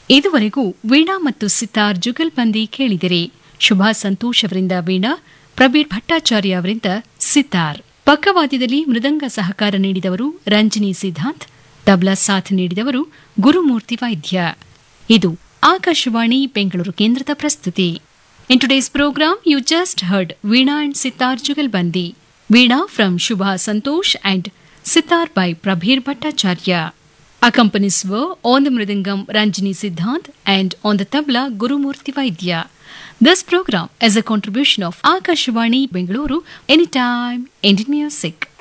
ಇದುವರೆಗೂ ವೀಣಾ ಮತ್ತು ಸಿತಾರ್ ಜುಗಲ್ಬಂದಿ ಕೇಳಿದಿರಿ ಶುಭಾ ಸಂತೋಷ್ ಅವರಿಂದ ವೀಣಾ ಪ್ರಬೀರ್ ಭಟ್ಟಾಚಾರ್ಯ ಅವರಿಂದ ಸಿತಾರ್ ಪಕ್ಕವಾದ್ಯದಲ್ಲಿ ಮೃದಂಗ ಸಹಕಾರ ನೀಡಿದವರು ರಂಜನಿ ಸಿದ್ಧಾಂತ್ ತಬ್ಲಾ ಸಾಥ್ ನೀಡಿದವರು ಗುರುಮೂರ್ತಿ ವೈದ್ಯ ಇದು ಆಕಾಶವಾಣಿ ಬೆಂಗಳೂರು ಕೇಂದ್ರದ ಪ್ರಸ್ತುತಿ in today's program you just heard veena and sitar jugalbandi veena from Shubha Santosh and sitar by Prabir Bhattacharya accompanies were on the Mridangam Ranjini Siddhant and on the tabla Gurumurti Vaidya. This program is a contribution of Akashvani Bengaluru Anytime Indian Music.